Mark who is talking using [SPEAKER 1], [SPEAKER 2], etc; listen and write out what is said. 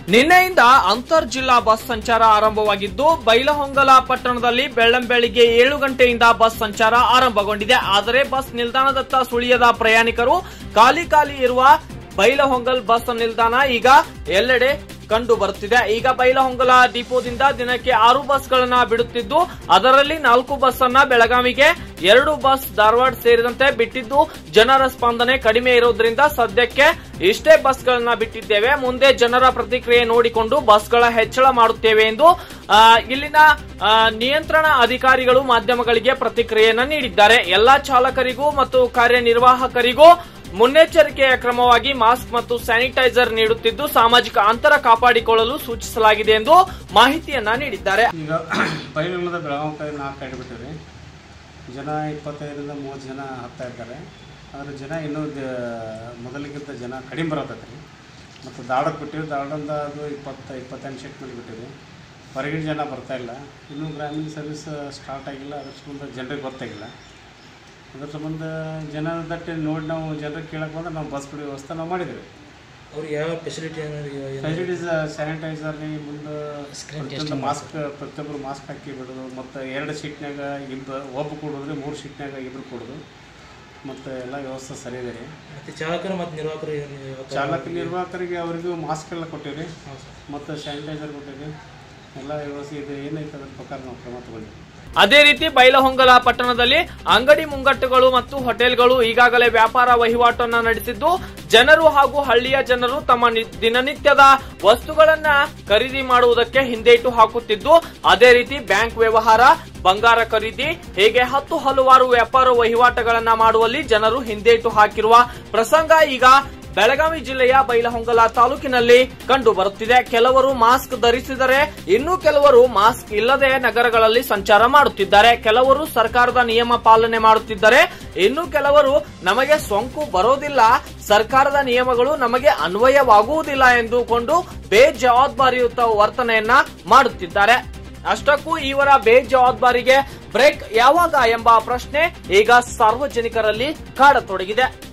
[SPEAKER 1] ನಿನ್ನೆಯಿಂದ ಅಂತರ್ ಜಿಲ್ಲಾ ಬಸ್ ಸಂಚಾರ ಆರಂಭವಾಗಿದ್ದು ಬೈಲಹೊಂಗಲ ಪಟ್ಟಣದಲ್ಲಿ ಬೆಳ್ಳಂಬೆಳಿಗ್ಗೆ ಏಳು ಗಂಟೆಯಿಂದ ಬಸ್ ಸಂಚಾರ ಆರಂಭಗೊಂಡಿದೆ ಆದರೆ ಬಸ್ ನಿಲ್ದಾಣದತ್ತ ಸುಳಿಯದ ಪ್ರಯಾಣಿಕರು ಖಾಲಿ ಖಾಲಿ ಇರುವ ಬೈಲಹೊಂಗಲ್ ಬಸ್ ನಿಲ್ದಾಣ ಈಗ ಎಲ್ಲೆಡೆ ಕಂಡು ಬರುತ್ತಿದೆ ಈಗ ಬೈಲಹೊಂಗಲ ಡಿಪೋದಿಂದ ದಿನಕ್ಕೆ ಆರು ಬಸ್ಗಳನ್ನ ಬಿಡುತ್ತಿದ್ದು ಅದರಲ್ಲಿ ನಾಲ್ಕು ಬಸ್ ಅನ್ನ ಬೆಳಗಾವಿಗೆ ಎರಡು ಬಸ್ ಧಾರವಾಡ ಸೇರಿದಂತೆ ಬಿಟ್ಟಿದ್ದು ಜನರ ಸ್ಪಂದನೆ ಕಡಿಮೆ ಇರುವುದರಿಂದ ಸದ್ಯಕ್ಕೆ ಇಷ್ಟೇ ಬಸ್ಗಳನ್ನ ಬಿಟ್ಟಿದ್ದೇವೆ ಮುಂದೆ ಜನರ ಪ್ರತಿಕ್ರಿಯೆ ನೋಡಿಕೊಂಡು ಬಸ್ಗಳ ಹೆಚ್ಚಳ ಮಾಡುತ್ತೇವೆ ಎಂದು ಆ, ಇಲ್ಲಿನ ಆ, ನಿಯಂತ್ರಣ ಅಧಿಕಾರಿಗಳು ಮಾಧ್ಯಮಗಳಿಗೆ ಪ್ರತಿಕ್ರಿಯೆಯನ್ನ ನೀಡಿದ್ದಾರೆ ಎಲ್ಲಾ ಚಾಲಕರಿಗೂ ಮತ್ತು ಕಾರ್ಯನಿರ್ವಾಹಕರಿಗೂ ಮುನ್ನೆಚ್ಚರಿಕೆಯ ಕ್ರಮವಾಗಿ ಮಾಸ್ಕ್ ಮತ್ತು ಸ್ಯಾನಿಟೈಸರ್ ನೀಡುತ್ತಿದ್ದು ಸಾಮಾಜಿಕ ಅಂತರ ಕಾಪಾಡಿಕೊಳ್ಳಲು ಸೂಚಿಸಲಾಗಿದೆ ಎಂದು ಮಾಹಿತಿಯನ್ನ ನೀಡಿದ್ದಾರೆ
[SPEAKER 2] ಈಗ ಬೈಲುಳ್ಳದ ಬೆಳಗಾವಿ ಕಡೆ ನಾಲ್ಕು ಕಡೆ ಬಿಟ್ಟಿರಿ ಜನ ಇಪ್ಪತ್ತೈದರಿಂದ ಮೂವತ್ತು ಜನ ಹತ್ತಾ ಇದ್ದಾರೆ ಆದರೆ ಜನ ಇನ್ನೂ ದ- ಮೊದಲಿಗಿಂತ ಜನ ಕಡಿಮೆ ಬರತೈತೆ ರೀ ಮತ್ತು ದಾಡಕ್ಕೆ ಬಿಟ್ಟಿವಿ ದಾಡಂದ ಅದು ಇಪ್ಪತ್ತು ಇಪ್ಪತ್ತೆಂಟು ಶೆಟ್ ಮೇಲೆ ಬಿಟ್ಟಿವಿ ಹೊರಗಿನ ಜನ ಬರ್ತಾ ಇಲ್ಲ ಇನ್ನೂ ಗ್ರಾಮೀಣ ಸರ್ವಿಸ್ ಸ್ಟಾರ್ಟ್ ಆಗಿಲ್ಲ ಅದ್ರ ಸಂಬಂಧ ಜನರಿಗೆ ಗೊತ್ತಾಗಿಲ್ಲ ಅದ್ರ ಸಂಬಂಧ ಜನ ದಟ್ಟಿ ನೋಡಿ ನಾವು ಜನರಿಗೆ ಕೇಳಕ್ಕೆ ಬಂದ್ರೆ ನಾವು ಬಸ್ ಬಿಡೋ ವ್ಯವಸ್ಥೆ ನಾವು ಮಾಡಿದ್ದೀವಿ
[SPEAKER 3] ಅವ್ರಿಗೆ ಯಾವ ಫೆಸಿಲಿಟಿ
[SPEAKER 2] ಫೆಸಿಲಿಟೀಸ್ ಸ್ಯಾನಿಟೈಸರ್ ರೀ ಮುಂದೆ ಪ್ರತಿಯೊಂದು ಮಾಸ್ಕ್ ಪ್ರತಿಯೊಬ್ಬರು ಮಾಸ್ಕ್ ಹಾಕಿ ಬಿಡೋದು ಮತ್ತು ಎರಡು ಸೀಟ್ನಾಗ ಇಬ್ಬರು ಒಬ್ಬ ಕೊಡೋದ್ರಿ ಮೂರು ಸೀಟ್ನಾಗ ಇಬ್ಬರು ಕೊಡೋದು ಮತ್ತು ಎಲ್ಲ ವ್ಯವಸ್ಥೆ ಸರಿ ಇದೆ ರೀ
[SPEAKER 3] ಮತ್ತೆ ಚಾಲಕರು ಮತ್ತು ನಿರ್ವಾಹಕರು ಏನು ಯಾವ ಥರ-
[SPEAKER 2] ಚಾಲಕ ನಿರ್ವಾಹಕರಿಗೆ ಅವರಿಗೂ ಮಾಸ್ಕ್ ಎಲ್ಲ ಕೊಟ್ಟಿವಿ
[SPEAKER 3] ಹಾಂ ಸರ್
[SPEAKER 2] ಮತ್ತು ಸ್ಯಾನಿಟೈಸರ್ ಕೊಟ್ಟಿವಿ ಎಲ್ಲ ವ್ಯವಸ್ಥೆ ಇದೆ ಏನೈತೆ ಅದ್ರ ಪ್ರಕಾರ ನಾವು ಕ್ರಮ ತಗೊಂಡಿವಿ
[SPEAKER 1] ಅದೇ ರೀತಿ ಬೈಲಹೊಂಗಲ ಪಟ್ಟಣದಲ್ಲಿ ಅಂಗಡಿ ಮುಂಗಟ್ಟುಗಳು ಮತ್ತು ಹೋಟೆಲ್ಗಳು ಈಗಾಗಲೇ ವ್ಯಾಪಾರ ವಹಿವಾಟನ್ನ ನಡೆಸಿದ್ದು ಜನರು ಹಾಗೂ ಹಳ್ಳಿಯ ಜನರು ತಮ್ಮ ನಿ- ದಿನನಿತ್ಯದ ವಸ್ತುಗಳನ್ನ ಖರೀದಿ ಮಾಡುವುದಕ್ಕೆ ಹಿಂದೇಟು ಹಾಕುತ್ತಿದ್ದು ಅದೇ ರೀತಿ ಬ್ಯಾಂಕ್ ವ್ಯವಹಾರ ಬಂಗಾರ ಖರೀದಿ ಹೀಗೆ ಹತ್ತು ಹಲವಾರು ವ್ಯಾಪಾರ ವಹಿವಾಟುಗಳನ್ನ ಮಾಡುವಲ್ಲಿ ಜನರು ಹಿಂದೇಟು ಹಾಕಿರುವ ಪ್ರಸಂಗ ಈಗ ಬೆಳಗಾವಿ ಜಿಲ್ಲೆಯ ಬೈಲಹೊಂಗಲ ತಾಲೂಕಿನಲ್ಲಿ ಕಂಡು ಬರುತ್ತಿದೆ ಕೆಲವರು ಮಾಸ್ಕ್ ಧರಿಸಿದರೆ ಇನ್ನು ಕೆಲವರು ಮಾಸ್ಕ್ ಇಲ್ಲದೆ ನಗರಗಳಲ್ಲಿ ಸಂಚಾರ ಮಾಡುತ್ತಿದ್ದಾರೆ ಕೆಲವರು ಸರ್ಕಾರದ ನಿಯಮ ಪಾಲನೆ ಮಾಡುತ್ತಿದ್ದರೆ ಇನ್ನು ಕೆಲವರು ನಮಗೆ ಸೋಂಕು ಬರೋದಿಲ್ಲ ಸರ್ಕಾರದ ನಿಯಮಗಳು ನಮಗೆ ಅನ್ವಯವಾಗುವುದಿಲ್ಲ ಎಂದುಕೊಂಡು ಬೇಜವಾಬ್ದಾರಿಯುತ ವರ್ತನೆಯನ್ನ ಮಾಡುತ್ತಿದ್ದಾರೆ ಅಷ್ಟಕ್ಕೂ ಇವರ ಬೇಜವಾಬ್ದಾರಿಗೆ ಬ್ರೇಕ್ ಯಾವಾಗ ಎಂಬ ಪ್ರಶ್ನೆ ಈಗ ಸಾರ್ವಜನಿಕರಲ್ಲಿ ಕಾಡತೊಡಗಿದೆ